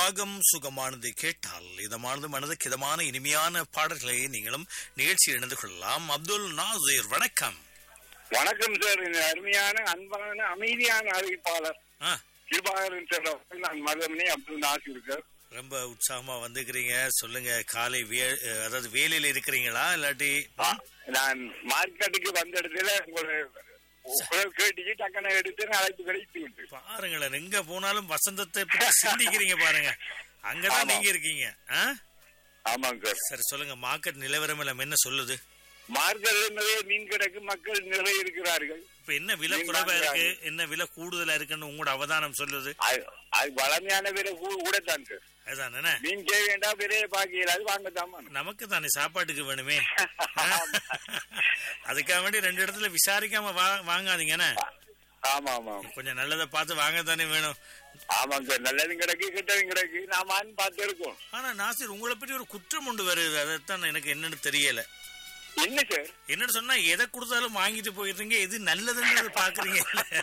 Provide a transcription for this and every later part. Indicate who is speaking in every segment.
Speaker 1: ராகம் சுகமானது கேட்டால் இதமானது மனதுக்கு இதமான இனிமையான பாடல்களை நீங்களும் நிகழ்ச்சியில் இணைந்து கொள்ளலாம் அப்துல் நாசீர் வணக்கம்
Speaker 2: வணக்கம் சார் இந்த அருமையான அன்பான அமைதியான அறிவிப்பாளர்
Speaker 1: ஆ,
Speaker 2: கிருபாகரன் சார் அவர்கள் நான் மதமணி அப்துல் நாசிர் சார்
Speaker 1: ரொம்ப உற்சாகமா வந்துக்கிறீங்க சொல்லுங்க காலை வே அதாவது வேலையில இருக்கிறீங்களா இல்லாட்டி
Speaker 2: ஆ, நான் மார்க்கெட்டுக்கு வந்த இடத்துல உங்களை குரல் கேட்டு டக்குன எடுத்து நான் அழைப்பு கிடைத்து விட்டு
Speaker 1: பாருங்களேன் எங்க போனாலும் வசந்தத்தை பத்தி சிந்திக்கிறீங்க பாருங்க அங்கதான்
Speaker 2: ஆமா.
Speaker 1: நீங்க இருக்கீங்க ஆ?
Speaker 2: ஆமாங்க சார்
Speaker 1: சரி சொல்லுங்க மார்க்கெட் நிலவரம் எல்லாம் என்ன சொல்லுது
Speaker 2: மார்க்கெட்ல நிறைய மீன் கிடக்கு மக்கள் நிறைய இருக்கிறார்கள்
Speaker 1: இப்ப என்ன விலை
Speaker 2: நீங்க
Speaker 1: குறைவா இருக்கு
Speaker 2: வாங்குறாங்க.
Speaker 1: என்ன விலை கூடுதலா இருக்குன்னு உங்களோட அவதானம் சொல்லுது
Speaker 2: அது அது வளமையான விலை கூ- கூட தான் சார்
Speaker 1: அதுதான் என்ன
Speaker 2: மீன் செய்ய வேண்டாம் விலையை பாக்கல அது வாங்கத்தாமா
Speaker 1: நமக்கு தானே சாப்பாட்டுக்கு வேணுமே ஆ? அதுக்காக வேண்டி ரெண்டு இடத்துல விசாரிக்காம வா- வாங்காதீங்கண்ணே
Speaker 2: ஆமா ஆமா
Speaker 1: கொஞ்சம் நல்லதை பார்த்து வாங்க தானே வேணும்
Speaker 2: ஆமாங்க சார் நல்லதும் கிடக்கு கெட்டதும் கிடக்கு நாமான்னு பார்த்து இருக்கோம்
Speaker 1: ஆனா நாசிர் உங்களை பற்றி ஒரு குற்றம் ஒன்று வருது அதைத்தான் எனக்கு என்னன்னு தெரியல
Speaker 2: என்ன சார்
Speaker 1: என்னன்னு சொன்னா எதை கொடுத்தாலும் வாங்கிட்டு போயிடுறீங்க எது நல்லதுன்றது பாக்குறீங்க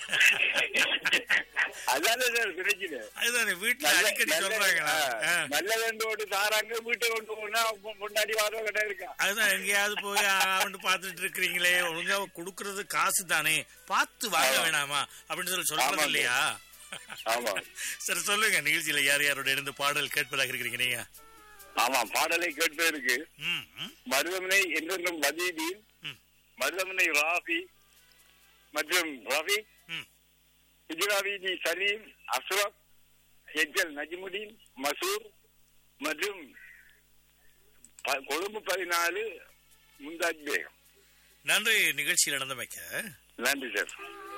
Speaker 2: அதான சார் பிரச்சனை
Speaker 1: அதுதானே வீட்டுல
Speaker 2: நல்ல-
Speaker 1: அடிக்கடி
Speaker 2: நல்ல-
Speaker 1: சொல்றாங்களா
Speaker 2: ஆ,
Speaker 1: ஆ.
Speaker 2: நல்ல வேண்டோடு தாராங்க வீட்டை கொண்டு போனா பொ- பொண்டாடி வாரம் கிட்ட இருக்கா
Speaker 1: அதுதான் எங்கேயாவது போய் அவன்ட்டு பாத்துட்டு இருக்கிறீங்களே ஒழுங்கா கொடுக்கறது காசு தானே பார்த்து வாங்க
Speaker 2: ஆமா.
Speaker 1: வேணாமா அப்படின்னு சொல்லி சொல்றது
Speaker 2: ஆமாங்க.
Speaker 1: இல்லையா
Speaker 2: ஆமா
Speaker 1: சரி சொல்லுங்க நிகழ்ச்சியில யார் யாரோட இருந்து பாடல் கேட்பதாக இருக்கிறீங்க நீங்க
Speaker 2: ஆமா பாடலை கேட்டு இருக்கு
Speaker 1: ம், ம்,
Speaker 2: மருதமனை என்றென்றும் மதீதீன்
Speaker 1: ம்.
Speaker 2: மருதமனை ராஃபி மற்றும் ரவி
Speaker 1: ம்.
Speaker 2: ஹிஜ்ராவிதி சலீம் அஸ்ரப் எஜ்ஜல் நஜிமுதீன் மசூர் மற்றும் ப- கொழும்பு பதினாலு முந்தாஜ் பேகம்
Speaker 1: நன்றி நிகழ்ச்சியில் நடந்தமைக்க
Speaker 2: நன்றி சார்